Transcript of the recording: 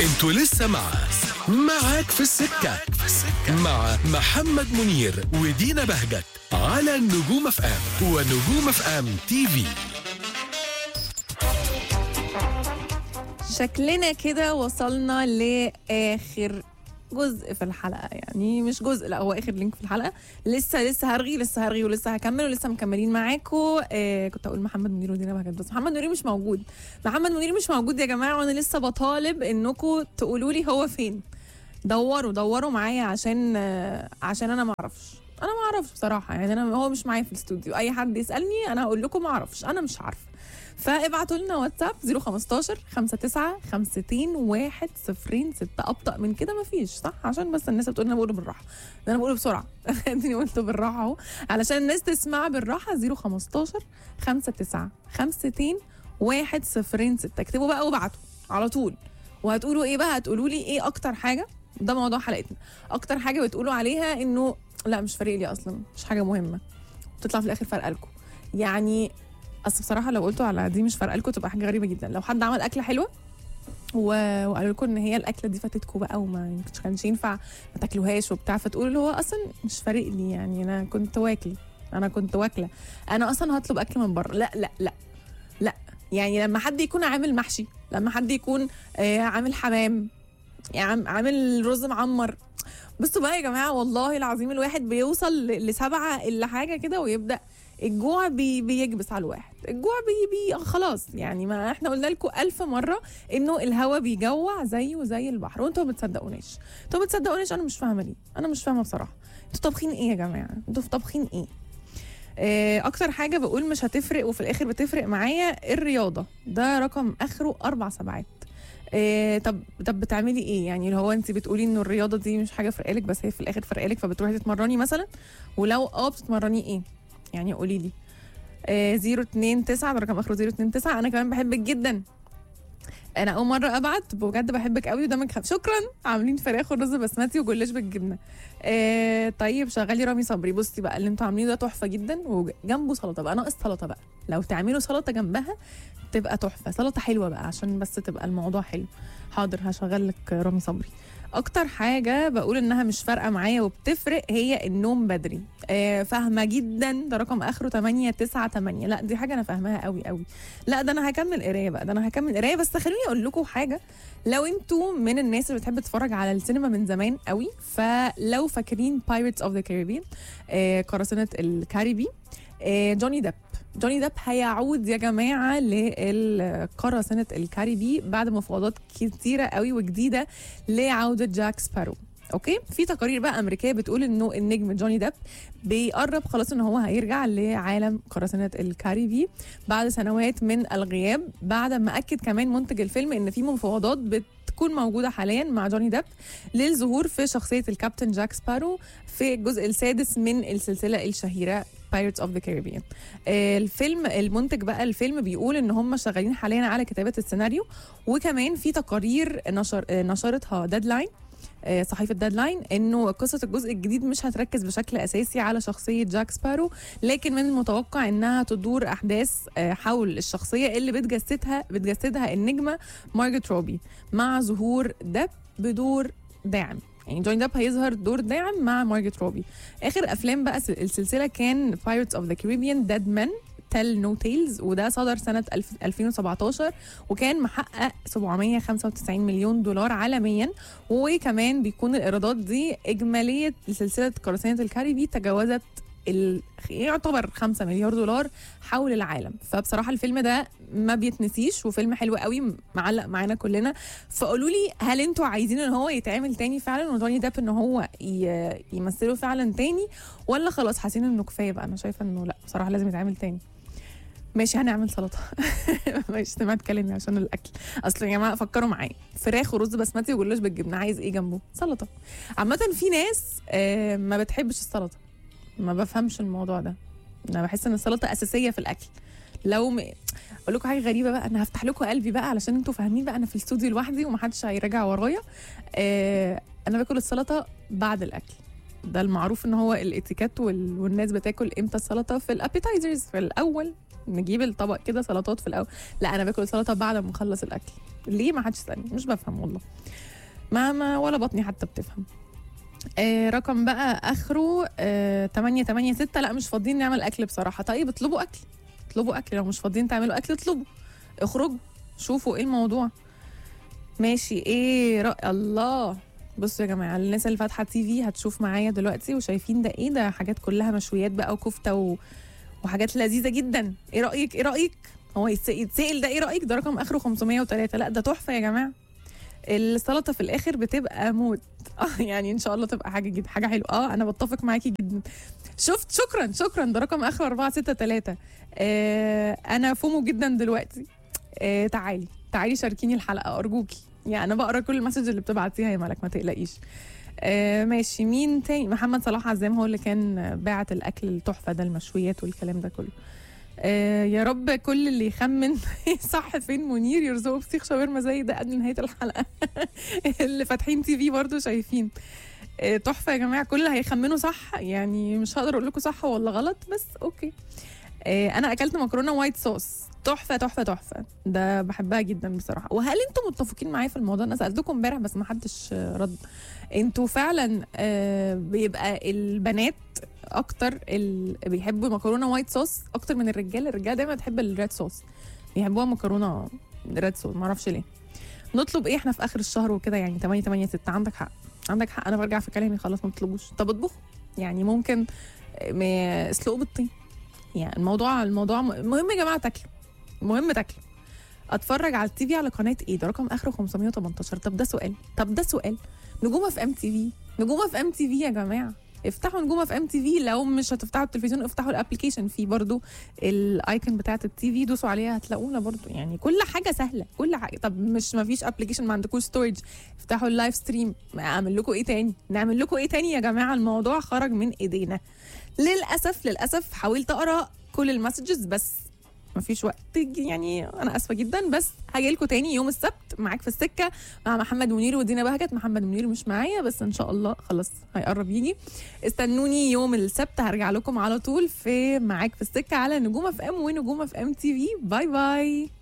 انتوا لسه مع معاك في السكة مع محمد منير ودينا بهجت على النجوم اف ام ونجوم اف ام تي في شكلنا كده وصلنا لاخر جزء في الحلقه يعني مش جزء لا هو اخر لينك في الحلقه لسه لسه هرغي لسه هرغي ولسه هكمل ولسه مكملين معاكم آه كنت اقول محمد منير ودينا بهجت بس محمد منير مش موجود محمد منير مش موجود يا جماعه وانا لسه بطالب انكم تقولوا لي هو فين دوروا دوروا معايا عشان آه عشان انا ما اعرفش انا ما اعرفش بصراحه يعني انا هو مش معايا في الاستوديو اي حد يسالني انا هقول لكم ما اعرفش انا مش عارفه فابعتوا لنا واتساب 015 59 50 1 0 6 ابطا من كده مفيش صح عشان بس الناس بتقول انا بقوله بالراحه ده انا بقوله بسرعه اديني قلته بالراحه اهو علشان الناس تسمع بالراحه 015 59 50 1 0 6 اكتبوا بقى وابعتوا على طول وهتقولوا ايه بقى هتقولوا لي ايه اكتر حاجه ده موضوع حلقتنا اكتر حاجه بتقولوا عليها انه لا مش فارق لي اصلا مش حاجه مهمه تطلع في الاخر فارقه لكم يعني اصل بصراحه لو قلتوا على دي مش فارقه لكم تبقى حاجه غريبه جدا لو حد عمل اكله حلوه و... وقالوا لكم ان هي الاكله دي فاتتكم بقى وما كانش ينفع ما تاكلوهاش وبتاع فتقولوا اللي هو اصلا مش فارق لي يعني انا كنت واكل انا كنت واكله انا اصلا هطلب اكل من بره لا لا لا لا يعني لما حد يكون عامل محشي لما حد يكون آه عامل حمام يعني عامل رز معمر بصوا بقى يا جماعه والله العظيم الواحد بيوصل ل- لسبعه الا حاجه كده ويبدا الجوع بي بيكبس على الواحد الجوع بي بي خلاص يعني ما احنا قلنا لكم ألف مرة انه الهوا بيجوع زيه زي البحر وانتوا ما بتصدقوناش انتوا ما بتصدقوناش انا مش فاهمة ليه انا مش فاهمة بصراحة انتوا طابخين ايه يا جماعة انتوا في طابخين ايه آه، اكتر حاجة بقول مش هتفرق وفي الاخر بتفرق معايا الرياضة ده رقم اخره اربع سبعات إيه طب طب بتعملي ايه يعني اللي هو انت بتقولي انه الرياضه دي مش حاجه فرقالك بس هي في الاخر فرقالك فبتروحي تتمرني مثلا ولو اه بتتمرني ايه يعني قولي لي آه 029 ده رقم اخره 029 انا كمان بحبك جدا انا اول مره ابعت بجد بحبك قوي ودمك خفيف شكرا عاملين فراخ ورز بسمتي وجلاش بالجبنه آه طيب شغلي رامي صبري بصي بقى اللي انتوا عاملينه ده تحفه جدا وجنبه سلطه بقى ناقص سلطه بقى لو تعملوا سلطه جنبها تبقى تحفه سلطه حلوه بقى عشان بس تبقى الموضوع حلو حاضر هشغل لك رامي صبري اكتر حاجه بقول انها مش فارقه معايا وبتفرق هي النوم بدري آه فاهمه جدا ده رقم اخره 8 9 8 لا دي حاجه انا فاهماها قوي قوي لا ده انا هكمل قرايه بقى ده انا هكمل قرايه بس خلوني اقول لكم حاجه لو انتوا من الناس اللي بتحب تتفرج على السينما من زمان قوي فلو فاكرين Pirates of the Caribbean آه قراصنه الكاريبي آه جوني ديب جوني ديب هيعود يا جماعه للقراصنه الكاريبي بعد مفاوضات كتيره قوي وجديده لعوده جاك سبارو اوكي في تقارير بقى امريكيه بتقول انه النجم جوني ديب بيقرب خلاص ان هو هيرجع لعالم قراصنه الكاريبي بعد سنوات من الغياب بعد ما اكد كمان منتج الفيلم ان في مفاوضات بتكون موجوده حاليا مع جوني ديب للظهور في شخصيه الكابتن جاك سبارو في الجزء السادس من السلسله الشهيره Pirates of the Caribbean آه، الفيلم المنتج بقى الفيلم بيقول ان هم شغالين حاليا على كتابه السيناريو وكمان في تقارير نشر آه، نشرتها ديدلاين آه، صحيفه ديدلاين انه قصه الجزء الجديد مش هتركز بشكل اساسي على شخصيه جاك سبارو لكن من المتوقع انها تدور احداث آه، حول الشخصيه اللي بتجسدها بتجسدها النجمه مارجت روبي مع ظهور دب بدور داعم يعني جوني ديب هيظهر دور داعم مع مارجت روبي اخر افلام بقى سل- السلسله كان Pirates of the Caribbean Dead Men تيل نو تيلز وده صدر سنة الف- 2017 وكان محقق 795 مليون دولار عالميا وكمان بيكون الإيرادات دي إجمالية لسلسلة قراصنة الكاريبي تجاوزت ال... يعتبر 5 مليار دولار حول العالم فبصراحة الفيلم ده ما بيتنسيش وفيلم حلو قوي معلق معانا كلنا فقولوا لي هل انتوا عايزين ان هو يتعمل تاني فعلا وجوني ديب ان هو ي... يمثله فعلا تاني ولا خلاص حاسين انه كفايه بقى انا شايفه انه لا بصراحه لازم يتعمل تاني ماشي هنعمل سلطه ماشي سمعت كلامي عشان الاكل اصل يا جماعه فكروا معايا فراخ ورز بسمتي وجلاش بالجبنه عايز ايه جنبه سلطه عامه في ناس آه، ما بتحبش السلطه ما بفهمش الموضوع ده انا بحس ان السلطه اساسيه في الاكل لو م... اقول لكم حاجه غريبه بقى انا هفتح لكم قلبي بقى علشان انتوا فاهمين بقى انا في الاستوديو لوحدي ومحدش هيراجع ورايا آه انا باكل السلطه بعد الاكل ده المعروف ان هو الاتيكيت وال... والناس بتاكل امتى السلطه في الابيتايزرز في الاول نجيب الطبق كده سلطات في الاول لا انا باكل سلطه بعد ما اخلص الاكل ليه ما حدش يسالني مش بفهم والله ما, ما ولا بطني حتى بتفهم آه رقم بقى اخره آه 8 8 6 لا مش فاضيين نعمل اكل بصراحه طيب اطلبوا اكل اطلبوا اكل لو مش فاضيين تعملوا اكل اطلبوا اخرجوا شوفوا ايه الموضوع ماشي ايه رأي الله بصوا يا جماعه الناس اللي فاتحه تي في هتشوف معايا دلوقتي وشايفين ده ايه ده حاجات كلها مشويات بقى وكفته و... وحاجات لذيذه جدا ايه رايك ايه رايك هو يتس- يتسال ده ايه رايك ده رقم اخره 503 لا ده تحفه يا جماعه السلطه في الاخر بتبقى موت اه يعني ان شاء الله تبقى حاجه جدا حاجه حلوه اه انا بتفق معاكي جدا شفت شكرا شكرا ده رقم اخره 463 آه انا فومو جدا دلوقتي آه تعالي تعالي شاركيني الحلقه ارجوكي يعني انا بقرا كل المسج اللي بتبعتيها يا ملك ما تقلقيش آه ماشي مين تاني محمد صلاح عزام هو اللي كان باعت الاكل التحفه ده المشويات والكلام ده كله آه يا رب كل اللي يخمن صح فين منير يرزقه بسيخ شاورما زي ده قبل نهايه الحلقه اللي فاتحين تي في برضه شايفين آه، تحفه يا جماعه كل اللي هيخمنوا صح يعني مش هقدر اقول لكم صح ولا غلط بس اوكي آه، انا اكلت مكرونه وايت صوص تحفه تحفه تحفه ده بحبها جدا بصراحه وهل انتم متفقين معايا في الموضوع انا سالتكم امبارح بس ما حدش آه، رد انتوا فعلا آه، بيبقى البنات اكتر ال... بيحبوا مكرونه وايت صوص اكتر من الرجاله الرجاله دايما بتحب الريد صوص بيحبوها مكرونه ريد صوص ما اعرفش ليه نطلب ايه احنا في اخر الشهر وكده يعني 8 8 6 عندك حق عندك حق انا برجع في كلامي خلاص ما تطلبوش طب اطبخوا يعني ممكن ما- اسلقوا بالطين يعني الموضوع الموضوع م- مهم يا جماعه تاكلوا المهم تاكلوا اتفرج على التي في على قناه ايه ده رقم اخره 518 طب ده سؤال طب ده سؤال نجومه في ام تي في نجومه في ام تي في يا جماعه افتحوا نجومه في ام تي في لو مش هتفتحوا التلفزيون افتحوا الابلكيشن في برضو الايكون بتاعت التي في دوسوا عليها هتلاقونا برضو يعني كل حاجه سهله كل حاجه طب مش ما فيش ابلكيشن ما عندكوش ستورج افتحوا اللايف ستريم اعمل لكم ايه تاني نعمل لكم ايه تاني يا جماعه الموضوع خرج من ايدينا للاسف للاسف حاولت اقرا كل المسجز بس مفيش وقت يعني انا اسفه جدا بس هاجي لكم تاني يوم السبت معاك في السكه مع محمد منير ودينا بهجت محمد منير مش معايا بس ان شاء الله خلاص هيقرب يجي استنوني يوم السبت هرجع لكم على طول في معاك في السكه على نجومه في ام ونجومه في ام تي في باي باي